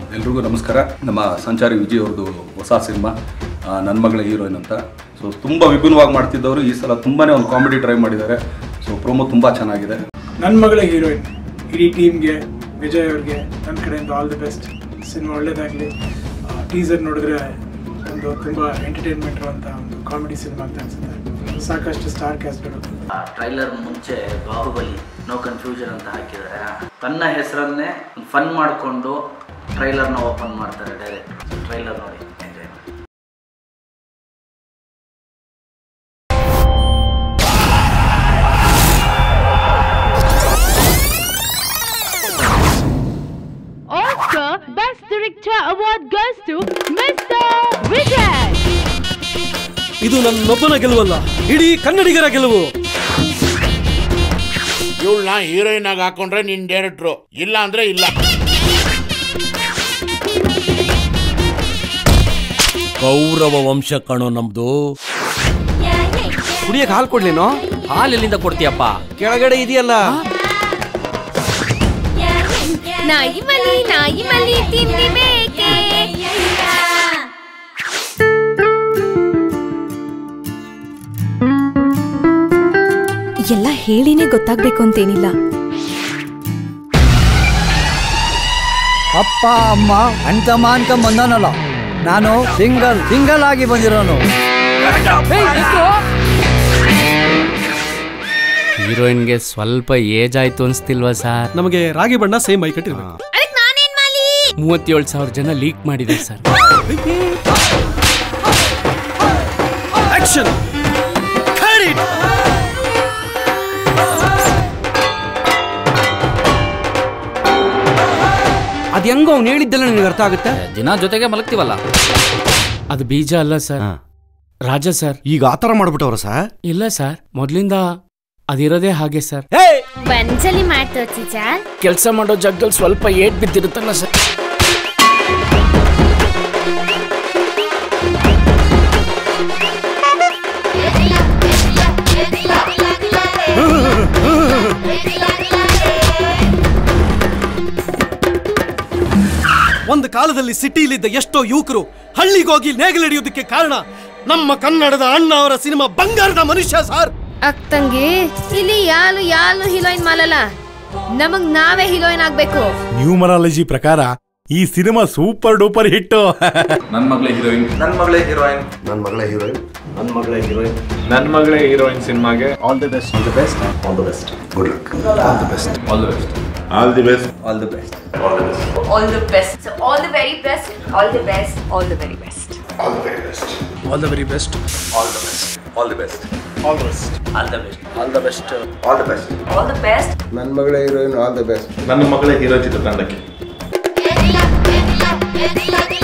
ಎಲ್ರಿಗೂ ನಮಸ್ಕಾರ ನಮ್ಮ ಸಂಚಾರಿ ವಿಜಯ್ ಅವ್ರದ್ದು ಹೊಸ ಸಿನಿಮಾ ನನ್ನ ಮಗಳ ಹೀರೋಯಿನ್ ಅಂತ ಸೊ ತುಂಬ ವಿಭಿನ್ನವಾಗಿ ಮಾಡ್ತಿದ್ದವರು ಈ ಸಲ ತುಂಬಾ ಒಂದು ಕಾಮಿಡಿ ಟ್ರೈ ಮಾಡಿದ್ದಾರೆ ಸೊ ಪ್ರೋಮೋ ತುಂಬ ಚೆನ್ನಾಗಿದೆ ನನ್ನ ಮಗಳ ಹೀರೋಯಿನ್ ಇಡೀ ಟೀಮ್ಗೆ ವಿಜಯ್ ಅವ್ರಿಗೆ ನನ್ನ ಕಡೆಯಿಂದ ಆಲ್ ದಿ ಬೆಸ್ಟ್ ಸಿನಿಮಾ ಒಳ್ಳೇದಾಗಲಿ ಟೀಸರ್ ನೋಡಿದ್ರೆ ಒಂದು ತುಂಬ ಎಂಟರ್ಟೈನ್ಮೆಂಟ್ ಇರುವಂಥ ಒಂದು ಕಾಮಿಡಿ ಸಿನಿಮಾ ಅಂತ ಅನ್ಸುತ್ತೆ ಸಾಕಷ್ಟು ಸ್ಟಾರ್ ಕ್ಯಾಸ್ಟ್ಗಳು ಟ್ರೈಲರ್ ಮುಂಚೆ ಬಾಹುಬಲಿ ನೋ ಕನ್ಫ್ಯೂಷನ್ ಅಂತ ಹಾಕಿದ್ದಾರೆ ತನ್ನ ಹೆಸರನ್ನೇ ಫನ್ ಮಾಡಿಕೊಂಡು ಟ್ರೈಲರ್ನ ಓಪನ್ ಮಾಡ್ತಾರೆ ಡೈರೆಕ್ಟ್ ಟ್ರೈಲರ್ ನೋಡಿ ಎಂಜಾಯ್ ಮಾಡಿ Oscar Best Director Award goes to Mr. Vijay. ಇದು ನನ್ನೊಬ್ಬನ ಗೆಲುವಲ್ಲ ಇಡೀ ಕನ್ನಡಿಗರ ಗೆಲುವು ಇವಳನ್ನ ಹೀರೋಯಿನ್ ಆಗಿ ಹಾಕೊಂಡ್ರೆ ನಿನ್ ಡೈರೆಕ್ಟ್ರು ಇಲ್ಲ ಅಂದ್ರೆ ಇಲ್ಲ ಕೌರವ ವಂಶ ಕಣೋ ನಮ್ದು ಕುಡಿಯಕ್ ಹಾಲು ಕೊಡ್ಲೇನೋ ಹಾಲು ಎಲ್ಲಿಂದ ಕೊಡ್ತೀಯಪ್ಪ ಕೆಳಗಡೆ ಇದೆಯಲ್ಲ ನಾಯಿ ಮಲಿ ನಾಯಿ ಮಲಿ ತಿಂಡಿ ಬೇಕೆ ಎಲ್ಲ ಹೇಳಿನೇ ಗೊತ್ತಾಗ್ಬೇಕು ಅಂತೇನಿಲ್ಲ ಅಪ್ಪ ಅಮ್ಮ ಅಣ್ತಮ್ಮ ಅನ್ಕೊಂಡ್ ಬಂದನಲ್ಲ ನಾನು ಸಿಂಗಲ್ ಸಿಂಗಲ್ ಆಗಿ ಬಂದಿರೋನು ಹೀರೋಯಿನ್ಗೆ ಸ್ವಲ್ಪ ಏಜ್ ಆಯ್ತು ಅನ್ಸ್ತಿಲ್ವಾ ಸರ್ ನಮಗೆ ರಾಗಿ ಬಣ್ಣ ಸೇಮ್ ಮೈ ಕಟ್ಟಿರ್ಬೇಕು ಅದಕ್ಕೆ ನಾನೇನ್ ಮಾಲಿ ಮೂವತ್ತೇಳು ಸಾವಿರ ಜನ ಲೀಕ್ ಮಾಡಿದೆ ಸರ್ ಆಕ್ಷನ್ ಅದ್ ಹೆಂಗೋ ಅವ್ನು ಹೇಳಿದ್ದೆಲ್ಲ ನಿನಗೆ ಅರ್ಥ ಆಗುತ್ತೆ ದಿನ ಜೊತೆಗೆ ಮಲಗ್ತೀವಲ್ಲ ಅದು ಬೀಜ ಅಲ್ಲ ಸರ್ ರಾಜ ಸರ್ ಈಗ ಆತರ ಮಾಡ್ಬಿಟ್ಟವ್ರ ಸರ್ ಇಲ್ಲ ಸರ್ ಮೊದ್ಲಿಂದ ಅದಿರೋದೇ ಹಾಗೆ ಸರ್ ಬಂಜಲಿ ಮಾಡ್ತೋಚಿ ಚಾಲ್ ಕೆಲಸ ಮಾಡೋ ಜಾಗದಲ್ಲಿ ಸ್ವಲ್ಪ ಏಟ್ ಬಿದ್ದಿರುತ್ತಲ್ಲ ಸರ್ ಒಂದು ಕಾಲದಲ್ಲಿ ಸಿಟಿಲಿದ್ದ ಎಷ್ಟೋ ಯುವಕರು ಹಳ್ಳಿಗೋಗಿ ನೇಗಿಲಿಡಿಯೋದಕ್ಕೆ ಕಾರಣ ನಮ್ಮ ಕನ್ನಡದ ಅಣ್ಣ ಅವರ ಸಿನಿಮಾ ಬಂಗಾರದ ಮನುಷ್ಯ ಸರ್ ಅಕ್ಕಂಗೆ ಇಲ್ಲಿ ಯಾಲು ಯಾಲು ಹೀರೋಯಿನ್ ಮಾಡಲ್ಲ ನಮಗ್ ನಾವೇ ಹೀರೋಯಿನ್ ಆಗ್ಬೇಕು ನ್ಯೂಮರಾಲಜಿ ಪ್ರಕಾರ ಈ ಸಿನಿಮಾ ಸೂಪರ್ ಡೂಪರ್ ಹಿಟ್ ನನ್ನ ಮಗಳೇ ಹೀರೋಯಿನ್ ನನ್ನ ಮಗಳೇ ಹೀರೋಯಿನ್ ನನ್ನ ಮಗಳ ಹೀರೋಯಿನ್ ನನ್ನ ಮಗಳೇ ಹೀರೋಯಿನ್ ನನ್ನ ಮಗಳೇ ಹೀರೋಯಿನ್ ಸಿನಿಮಾಗೆ all the best all the best all the best good luck all the best all the best all the best all the best all the best so all the very best all the best all the very best all the very best all the best all the best all the best all the best all the best all the best all the best ನನ್ನ ಮಗಳ heroine all the best ನನ್ನ ಮಗಳೇ hero ಚಿತ್ರತಂಡಕ್ಕೆ Every